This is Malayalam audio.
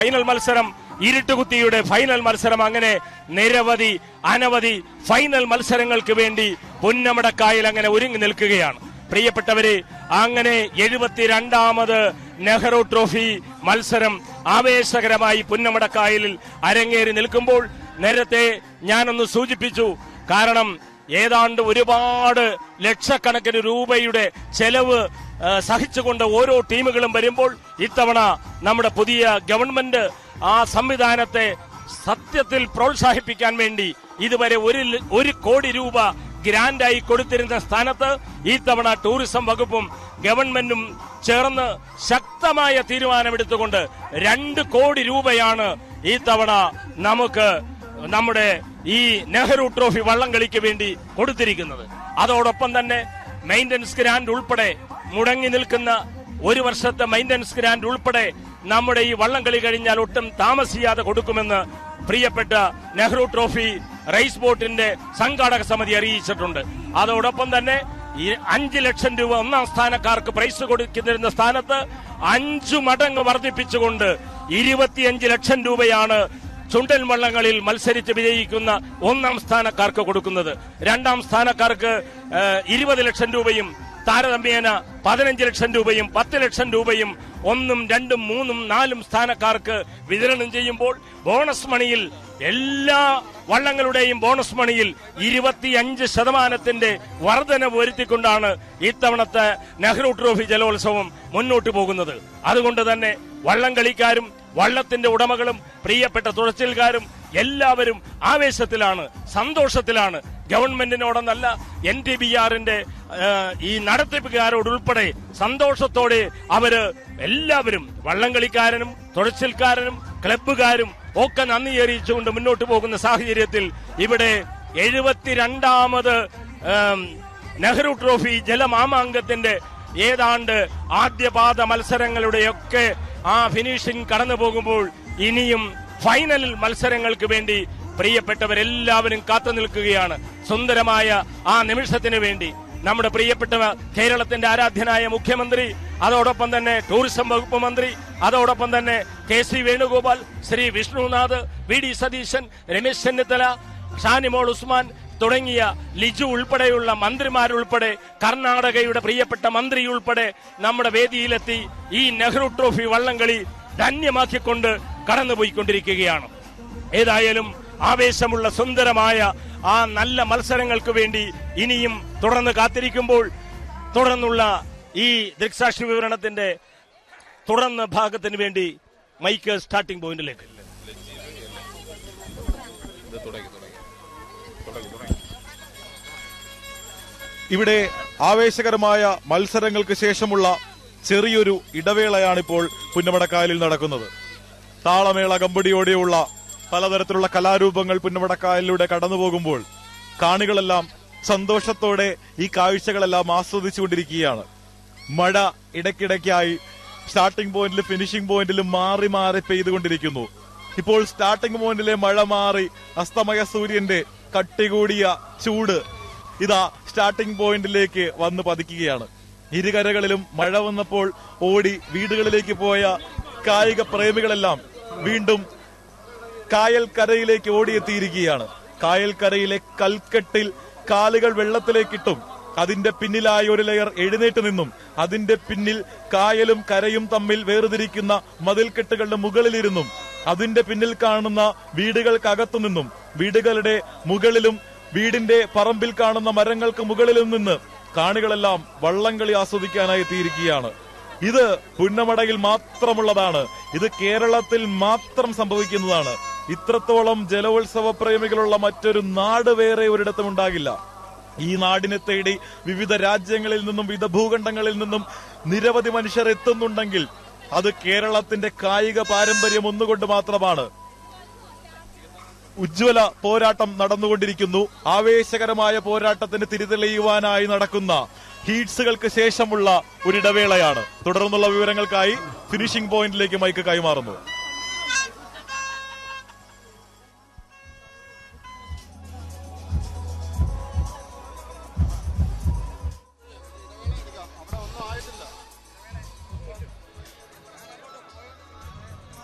ഫൈനൽ മത്സരം ഇരുട്ടുകുത്തിയുടെ ഫൈനൽ മത്സരം അങ്ങനെ നിരവധി അനവധി ഫൈനൽ മത്സരങ്ങൾക്ക് വേണ്ടി പുന്നമടക്കായൽ അങ്ങനെ ഒരുങ്ങി നിൽക്കുകയാണ് പ്രിയപ്പെട്ടവരെ അങ്ങനെ എഴുപത്തിരണ്ടാമത് നെഹ്റു ട്രോഫി മത്സരം ആവേശകരമായി പുന്നമടക്കായലിൽ അരങ്ങേറി നിൽക്കുമ്പോൾ നേരത്തെ ഞാനൊന്ന് സൂചിപ്പിച്ചു കാരണം ഏതാണ്ട് ഒരുപാട് ലക്ഷക്കണക്കിന് രൂപയുടെ ചെലവ് ആ, സഹിച്ചുകൊണ്ട് ഓരോ ടീമുകളും വരുമ്പോൾ ഇത്തവണ നമ്മുടെ പുതിയ ഗവൺമെന്റ് ആ സംവിധാനത്തെ സത്യത്തിൽ പ്രോത്സാഹിപ്പിക്കാൻ വേണ്ടി ഇതുവരെ ഒരു ല- ഒരു കോടി രൂപ ഗ്രാൻഡായി കൊടുത്തിരുന്ന സ്ഥാനത്ത് ഈ തവണ ടൂറിസം വകുപ്പും ഗവൺമെന്റും ചേർന്ന് ശക്തമായ തീരുമാനമെടുത്തുകൊണ്ട് രണ്ട് കോടി രൂപയാണ് ഈ തവണ നമുക്ക് നമ്മുടെ ഈ നെഹ്റു ട്രോഫി വള്ളംകളിക്ക് വേണ്ടി കൊടുത്തിരിക്കുന്നത് അതോടൊപ്പം തന്നെ മെയിന്റനൻസ് ഗ്രാൻഡ് ഉൾപ്പെടെ മുടങ്ങി നിൽക്കുന്ന ഒരു വർഷത്തെ മെയിന്റനൻസ് ഗ്രാൻഡ് ഉൾപ്പെടെ നമ്മുടെ ഈ വള്ളംകളി കഴിഞ്ഞാൽ ഒട്ടും താമസിയാതെ കൊടുക്കുമെന്ന് പ്രിയപ്പെട്ട നെഹ്റു ട്രോഫി റേസ് ബോട്ടിന്റെ സംഘാടക സമിതി അറിയിച്ചിട്ടുണ്ട് അതോടൊപ്പം തന്നെ ഈ അഞ്ച് ലക്ഷം രൂപ ഒന്നാം സ്ഥാനക്കാർക്ക് പ്രൈസ് കൊടുക്കുന്നിരുന്ന സ്ഥാനത്ത് അഞ്ചു മടങ്ങ് വർദ്ധിപ്പിച്ചുകൊണ്ട് ഇരുപത്തിയഞ്ച് ലക്ഷം രൂപയാണ് ചുണ്ടൻ വള്ളങ്ങളിൽ മത്സരിച്ച് വിജയിക്കുന്ന ഒന്നാം സ്ഥാനക്കാർക്ക് കൊടുക്കുന്നത് രണ്ടാം സ്ഥാനക്കാർക്ക് ഇരുപത് ലക്ഷം രൂപയും താരതമ്യേന പതിനഞ്ച് ലക്ഷം രൂപയും പത്ത് ലക്ഷം രൂപയും ഒന്നും രണ്ടും മൂന്നും നാലും സ്ഥാനക്കാർക്ക് വിതരണം ചെയ്യുമ്പോൾ ബോണസ് മണിയിൽ എല്ലാ വള്ളങ്ങളുടെയും ബോണസ് മണിയിൽ ഇരുപത്തിയഞ്ച് ശതമാനത്തിന്റെ വർധന വരുത്തിക്കൊണ്ടാണ് ഇത്തവണത്തെ നെഹ്റു ട്രോഫി ജലോത്സവം മുന്നോട്ട് പോകുന്നത് അതുകൊണ്ട് തന്നെ വള്ളം കളിക്കാരും വള്ളത്തിന്റെ ഉടമകളും പ്രിയപ്പെട്ട തുഴച്ചിൽക്കാരും എല്ലാവരും ആവേശത്തിലാണ് സന്തോഷത്തിലാണ് ഗവൺമെന്റിനോടൊന്നല്ല എൻ ടി ബി ആറിന്റെ ഈ നടത്തിപ്പുകാരോടുൾപ്പെടെ സന്തോഷത്തോടെ അവര് എല്ലാവരും വള്ളംകളിക്കാരനും തുഴച്ചിൽക്കാരനും ക്ലബ്ബുകാരും ഒക്കെ നന്ദി അറിയിച്ചുകൊണ്ട് മുന്നോട്ട് പോകുന്ന സാഹചര്യത്തിൽ ഇവിടെ എഴുപത്തിരണ്ടാമത് ഏം, നെഹ്റു ട്രോഫി ജലമാമാങ്കത്തിന്റെ ഏതാണ്ട് ആദ്യപാദ മത്സരങ്ങളുടെയൊക്കെ ആ ഫിനിഷിംഗ് കടന്നു പോകുമ്പോൾ ഇനിയും ഫൈനൽ മത്സരങ്ങൾക്ക് വേണ്ടി പ്രിയപ്പെട്ടവരെല്ലാവരും കാത്തു നിൽക്കുകയാണ് സുന്ദരമായ ആ നിമിഷത്തിന് വേണ്ടി നമ്മുടെ പ്രിയപ്പെട്ട കേരളത്തിന്റെ ആരാധ്യനായ മുഖ്യമന്ത്രി അതോടൊപ്പം തന്നെ ടൂറിസം വകുപ്പ് മന്ത്രി അതോടൊപ്പം തന്നെ K C Venugopal Shri Vishnunath V D Satheesan Ramesh Chennithala Shanimol Usman തുടങ്ങിയ ലിജു ഉൾപ്പെടെയുള്ള മന്ത്രിമാരുൾപ്പെടെ കർണാടകയുടെ പ്രിയപ്പെട്ട മന്ത്രി ഉൾപ്പെടെ നമ്മുടെ വേദിയിലെത്തി ഈ നെഹ്റു ട്രോഫി വള്ളംകളി ധന്യമാക്കിക്കൊണ്ട് കടന്നുപോയിക്കൊണ്ടിരിക്കുകയാണ് ഏതായാലും ആവേശമുള്ള സുന്ദരമായ ആ നല്ല മത്സരങ്ങൾക്ക് വേണ്ടി ഇനിയും തുടർന്ന് കാത്തിരിക്കുമ്പോൾ തുടർന്നുള്ള ഈ ദൃക്സാക്ഷി വിവരണത്തിന്റെ തുടർന്ന് ഭാഗത്തിന് വേണ്ടി മൈക്ക് സ്റ്റാർട്ടിംഗ് പോയിന്റിലേക്ക് ഇവിടെ ആവേശകരമായ മത്സരങ്ങൾക്ക് ശേഷമുള്ള ചെറിയൊരു ഇടവേളയാണിപ്പോൾ പുന്നമടക്കായലിൽ നടക്കുന്നത് താളമേള കമ്പടിയോടെയുള്ള പലതരത്തിലുള്ള കലാരൂപങ്ങൾ പുന്നമടക്കായലിലൂടെ കടന്നുപോകുമ്പോൾ കാണികളെല്ലാം സന്തോഷത്തോടെ ഈ കാഴ്ചകളെല്ലാം ആസ്വദിച്ചുകൊണ്ടിരിക്കുകയാണ് മഴ ഇടയ്ക്കിടയ്ക്കായി സ്റ്റാർട്ടിംഗ് പോയിന്റിലും ഫിനിഷിംഗ് പോയിന്റിലും മാറി മാറി പെയ്തുകൊണ്ടിരിക്കുന്നു ഇപ്പോൾ സ്റ്റാർട്ടിംഗ് പോയിന്റിലെ മഴ മാറി അസ്തമയ സൂര്യന്റെ കട്ടികൂടിയ ചൂട് ഇതാ സ്റ്റാർട്ടിംഗ് പോയിന്റിലേക്ക് വന്ന് പതിക്കുകയാണ് ഇരുകരകളിലും മഴ വന്നപ്പോൾ ഓടി വീടുകളിലേക്ക് പോയ കായിക പ്രേമികളെല്ലാം വീണ്ടും കായൽ കരയിലേക്ക് ഓടിയെത്തിയിരിക്കുകയാണ് കായൽ കരയിലെ കൽക്കെട്ടിൽ കാലുകൾ വെള്ളത്തിലേക്കിട്ടും അതിന്റെ പിന്നിലായി ഒരു ലെയർ എഴുന്നേറ്റ് നിന്നും അതിന്റെ പിന്നിൽ കായലും കരയും തമ്മിൽ വേർതിരിക്കുന്ന മതിൽക്കെട്ടുകളുടെ മുകളിലിരുന്നും അതിന്റെ പിന്നിൽ കാണുന്ന വീടുകൾക്കകത്തു നിന്നും വീടുകളുടെ മുകളിലും വീടിന്റെ പറമ്പിൽ കാണുന്ന മരങ്ങൾക്ക് മുകളിലും നിന്ന് കാണികളെല്ലാം വള്ളംകളി ആസ്വദിക്കാനായി എത്തിയിരിക്കുകയാണ് ഇത് പുന്നമടയിൽ മാത്രമുള്ളതാണ് ഇത് കേരളത്തിൽ മാത്രം സംഭവിക്കുന്നതാണ് ഇത്രത്തോളം ജലോത്സവ പ്രേമികളുള്ള മറ്റൊരു നാട് വേറെ ഒരിടത്തും ഉണ്ടാകില്ല ഈ നാടിനെ തേടി വിവിധ രാജ്യങ്ങളിൽ നിന്നും വിവിധ ഭൂഖണ്ഡങ്ങളിൽ നിന്നും നിരവധി മനുഷ്യർ എത്തുന്നുണ്ടെങ്കിൽ അത് കേരളത്തിന്റെ കായിക പാരമ്പര്യം ഒന്നുകൊണ്ട് മാത്രമാണ് ഉജ്ജ്വല പോരാട്ടം നടന്നുകൊണ്ടിരിക്കുന്നു ആവേശകരമായ പോരാട്ടത്തിന് തിരിതെളിയുവാനായി നടക്കുന്ന ഹീറ്റ്സുകൾക്ക് ശേഷമുള്ള ഒരിടവേളയാണ് തുടർന്നുള്ള വിവരങ്ങൾക്കായി ഫിനിഷിംഗ് പോയിന്റിലേക്ക് മൈക്ക് കൈമാറുന്നു